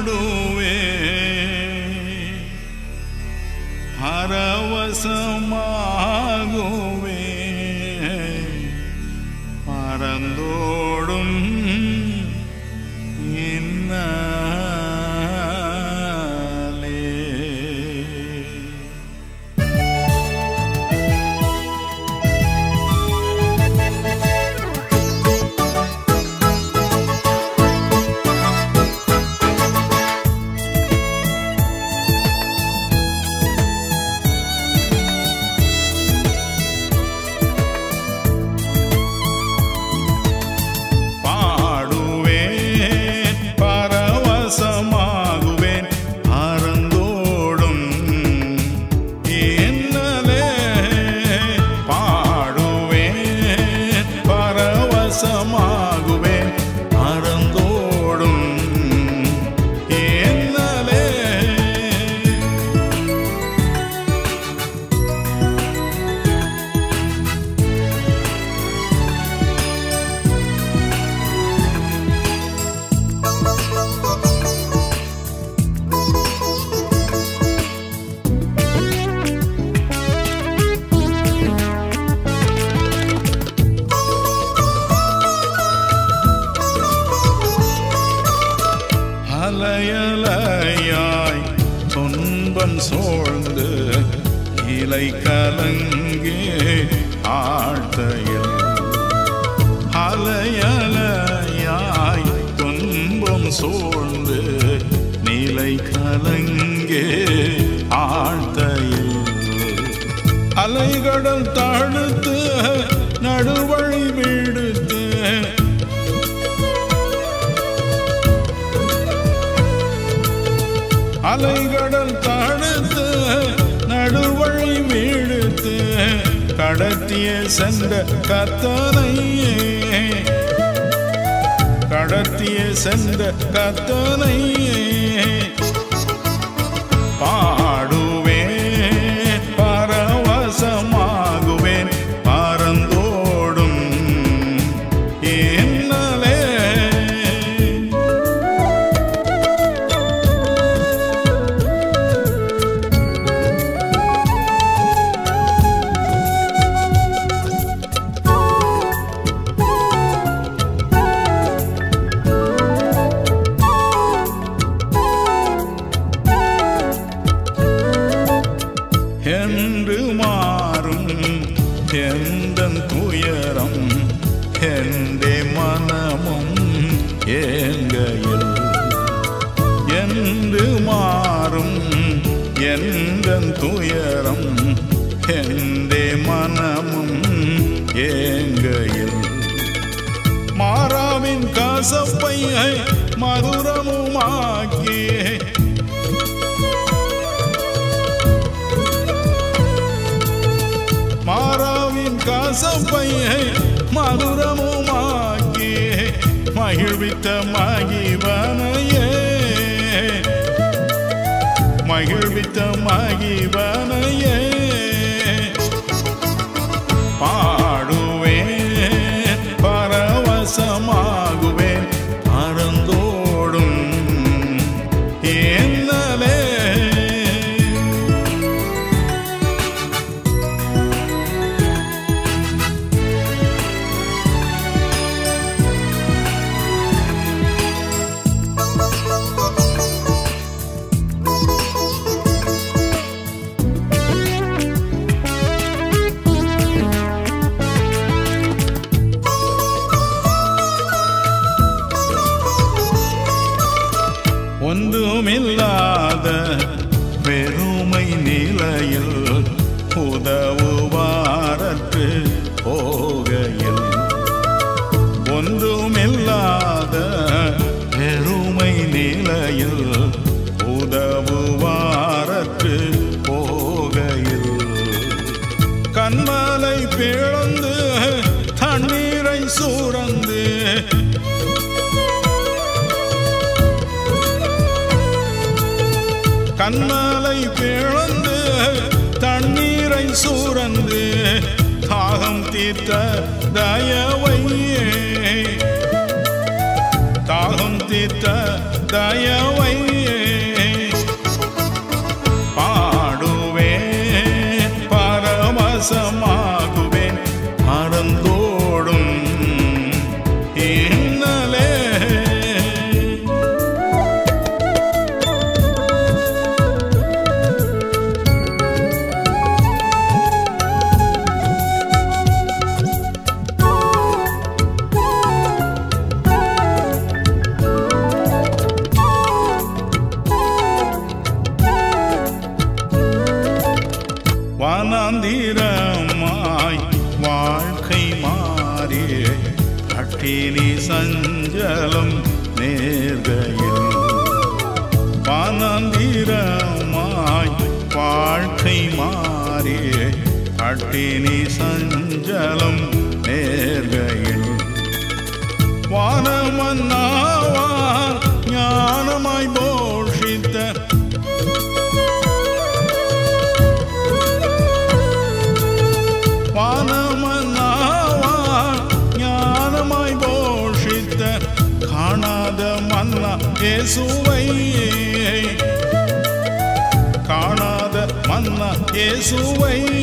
பாடுவே பரவசமாகுவே பரந்தோடும் இன்னாலே பாடுவேன் பரவசமாகுவேன் அறந்தோடும் என்னலே பாடுவேன் பரவசமாகுவேன் அறந்தோடும் என்னலே அலையலையாய் துன்பம் சோழ்ந்து இலை கலங்கே ஆழ்த்தையில் அலையலையாய் துன்பம் சூழ்ந்து நிலை கலங்கே ஆழ்த்தையில் அலைகடல் தாழ்த்து நடுவழி விடுத்து அலைகடல் தாழ்த்து நடுவழி வீழ்த்து கடத்திய சென்ற கத்தனையே கடத்திய சென்ற கத்தனையே பாடுவேன் பரவசமாகுவேன் பரந்தோடும் என்னலே என்று மாறும் எந்த துயரம் எந்தே மனமும் ஏங்கையில் என்று மாறும் எந்த துயரம் எந்தே மனமும் ஏங்கையில் மாறாவின் கசப்பையை மதுரமுமாக்கி மாறாவின் கசப்பையை மதுரமுமாக்கி மகிழ்வித்த மகிவனையே மகிழ்வித்த மகிவனையே பாடுவேன் பரவசமாகுவேன் பரந்தோடும் என்னலே ஒன்றுமில்லாத பெருமை நிலையில் உதவுவாரற்று போகையில் ஒன்றுமில்லாத பெருமை நிலையில் உதவுவாரற்று போகையில் கண்மலை பிளந்து தண்ணீரை சூரந்து கண்மலை பிளந்து தண்ணீரை சூரந்து தாகம் தீர்த்த தயவையே தாகம் தீர்த்த தயவையே வனாந்திரமாய் வாழ்க்கை மாறி கட்டினி சஞ்சலம் நேர்கையில் வனாந்திரமாய் வாழ்க்கை மாறி கட்டினி சஞ்சலம் நேர்கையில் வானமன்னாவா ஞானமாய் போஷித்த வானமன்னாவா ஞானமாய் போஷித்த காணாத மன்னா இயேசுவை காணாத மன்னா இயேசுவை